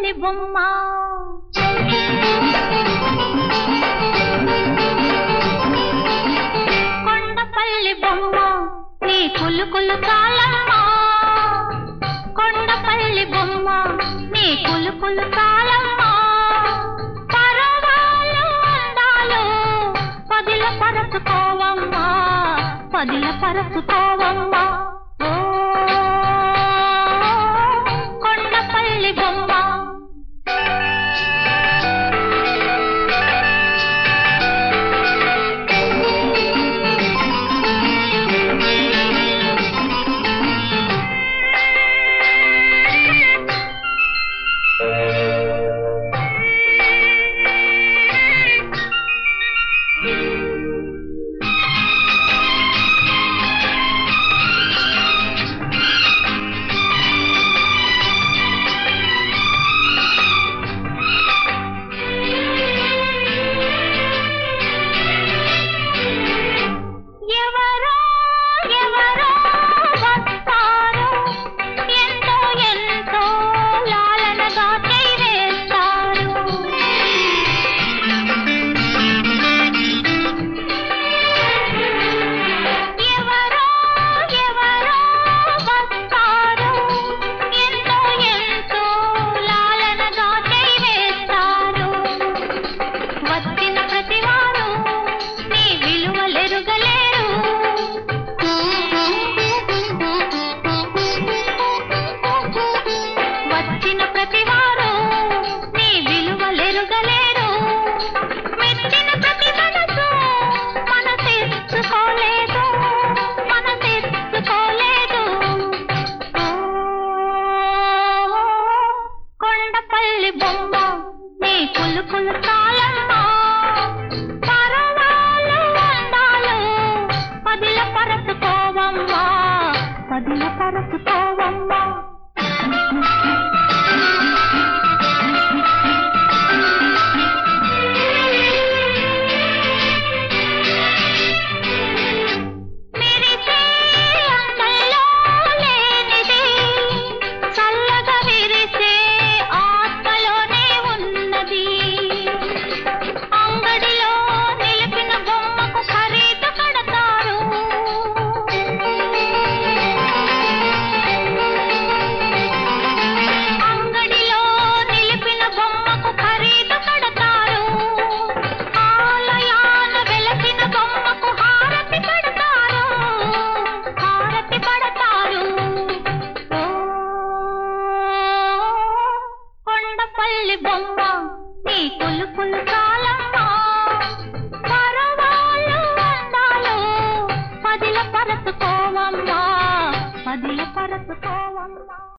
కొండపల్లి బొమ్మ కొండపల్లి బొమ్మ నీ కులుకులు కాలమ్మ కొండపల్లి బొమ్మ నీ కులుకులు కాలమ్మ పరవాలు అందాలు పదిల పరచుకోవమ్మా పదిల పరచుకోవమ్మా ఓ కొండపల్లి బొమ్మ ఎవరో ఎవరో వస్తారు ఎంతో ఎంతో లాలనగా చేరేస్తారు ఎవరో ఎవరో వస్తారు ఎంతో ఎంతో లాలనగా చేరేస్తారు వచ్చిన ప్రతివారు నీ విలువలెరుగలేరు వచ్చిన ప్రతివారు నీ విలువలెరుగలేరు మెచ్చిన ప్రతి మనసు మన తెచ్చుకోలేదు మన తెచ్చుకోలేదు కొండపల్లి బొమ్మ నీ కులుకులు కాలమ్మ పరవాలు అందాలు పదిల పరచుకోవమ్మా పదిల పరచుకోవమ్మా మెరిసే అందంలో లేనిది చల్లగా విరిసే ఆత్మలోనే ఉన్నది అంగడిలో నిలిపిన బొమ్మకు ఖరీదు కడతారు అంగడిలో నిలిపిన బొమ్మకు ఖరీదు కడతారు ఆలయాన వెలసిన బొమ్మకు హారతి పడతారు హారతి పడతారు ఓ కొండపల్లి బొమ్మ నీ కులుకులు కాలమ్మ పరవాళ్ళు అందాలు పదిల పరచుకోవమ్మా పదిల పరచుకోవమ్మా